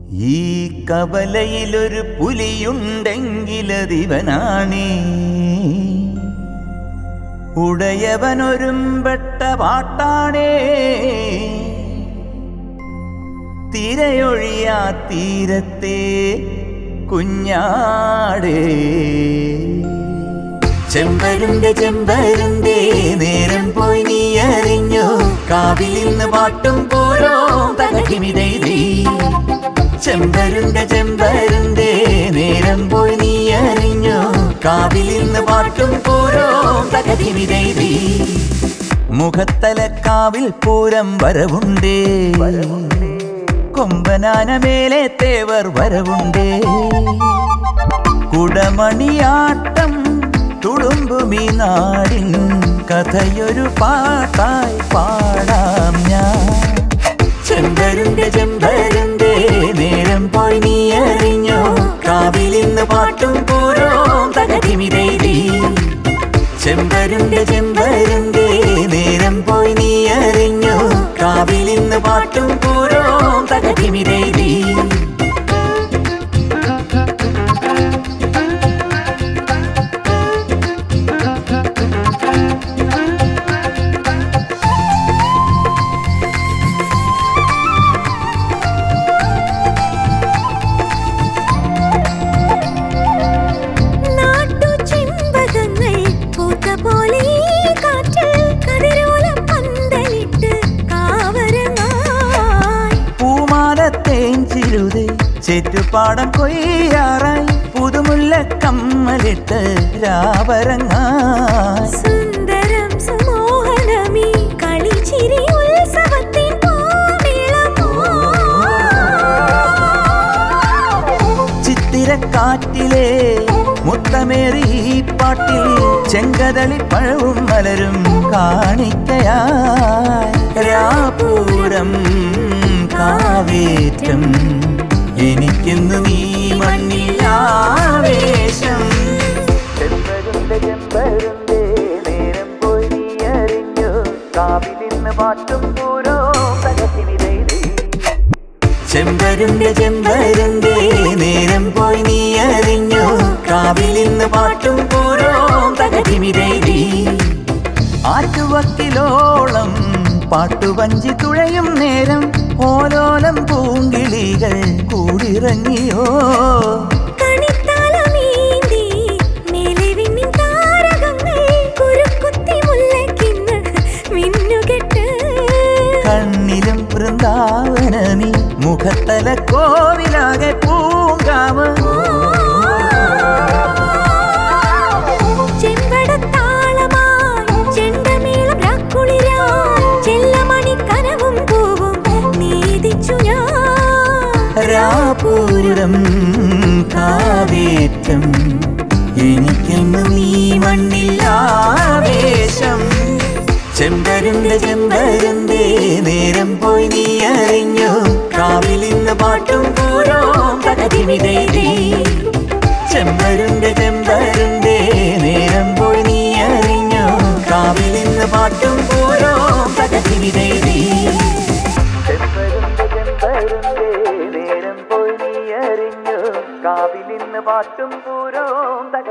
ഈ കവലയിലൊരു പുലിയുണ്ടെങ്കിലതിവനാണേ ഉടയവനൊരുമ്പെട്ട പാട്ടാണേ തിരയൊഴിയാ തീരത്തെ കുഞ്ഞാടേ ചെമ്പരുന്റെ ചെമ്പരുന്തേ നേരം പോയി നീ അറിഞ്ഞു കാവിൽ നിന്ന് പാട്ടും പോരോ തകഹിമിതൈതീ ചെമ്പരുന്റെ ചെമ്പരുന്തേ നേരം പോയി നീ അറിഞ്ഞു കാവിൽ നിന്ന് പാട്ടും പോരോ തകഹിമിതൈതീ മുഖത്തല കാവിൽ പൂരം വരവുണ്ടേ കൊമ്പനാന മേലെ തേവർ വരവുണ്ടേ കുടമണിയാട്ടം തുളുമ്പുമീ നാടിൻ കഥയൊരു പാട്ടായി പാടാം ഞാൻ ചെമ്പരുന്റെ ചെമ്പരുന്റെ നേരം പോയി നീ അറിഞ്ഞോ കാവിലിന്ന് പാട്ടും പൂരോ തകതിമിതൈതി ചെമ്പരുന്റെ ചെമ്പരുന്റെ നേരം പോയി നീ അറിഞ്ഞോ കാവിലിന്ന് പാട്ടും പൂരോ തകതിമിതൈതി നാട്ടു ചെമ്പകങ്ങൾ പൂത്ത പോലെ ഈ കാറ്റിൽ കതിരോലം പന്തലിട്ട് കാവരങ്ങായി പൂമാലത്തേഞ്ചിരുതേ ചെറ്റുപാടം കൊയ്യാറായി പുതുമുല്ല കമ്മലിട്ട് രാവരങ്ങായി സുന്ദരം സുമോഹനമീ കളിച്ചിരി ഉത്സവത്തിൻ പൂമേളമോ ചിത്തിരക്കാറ്റിലെ മുത്തമേറി ഈ പാട്ടിൽ ചെങ്കതളി പഴവും മലരും കാണിക്കയായി രാപൂരം കാവേറ്റം എനിക്കിന്ന് നീ മണ്ണിലാവേശം ചെമ്പരുന്ത ചെമ്പരുന്തേ നേരം പോയി നീ അറിഞ്ഞു കാവിലിന്ന് പാട്ടും പൂരോ തകത്തിനിതൈതേ ചെമ്പരുന്റെ ചെമ്പരുന്തേ നേരം പോയി നീ അറിഞ്ഞു കാവിലിന്ന് പാട്ടും പൂരോ തകതിമിരൈതി ആറ്റുവക്കിലോളം പാട്ടുവഞ്ചി തുഴയും നേരം ഓലോലം പൂങ്കിളികൾ കൂടിറങ്ങിയോ കണിത്താലമേന്തി മേലെവിണ്ണിൻ താരകങ്ങൾ കുരുക്കുത്തി മുല്ലക്കിന്ന് മിന്നുകെട്ട് കണ്ണിലും വൃന്ദാവനമി മുഖത്തല കോവിലാകെ പൂങ്കാവ് ചെമ്പടത്താളമായി ചെണ്ടമേളം രാക്കുളിരായി ചെല്ലമണി കനവും പൂവും നീതിച്ചു ഞാൻ രാപൂരം കാവേറ്റം എനിക്കെന്ന് നീ മണ്ണിൽ ആവേശം ചെമ്പരുന്ത ചെമ്പരുന്തേ നേരം പോയി നീ അറിഞ്ഞു കാവിലിന്ന് പാട്ടും പൂരോ തകതിമിതൈതി ചെമ്പരുന്ത ചെമ്പരുന്തേ നേരം പോയി നീ അറിഞ്ഞു കാവിലിന്ന് പാട്ടും പൂരോ തകതിമിതൈതി ചെമ്പരുന്ത ചെമ്പരുന്തേ നേരം പോയി നീ അറിഞ്ഞു കാവിലിന്ന് പാട്ടും പൂരോ തക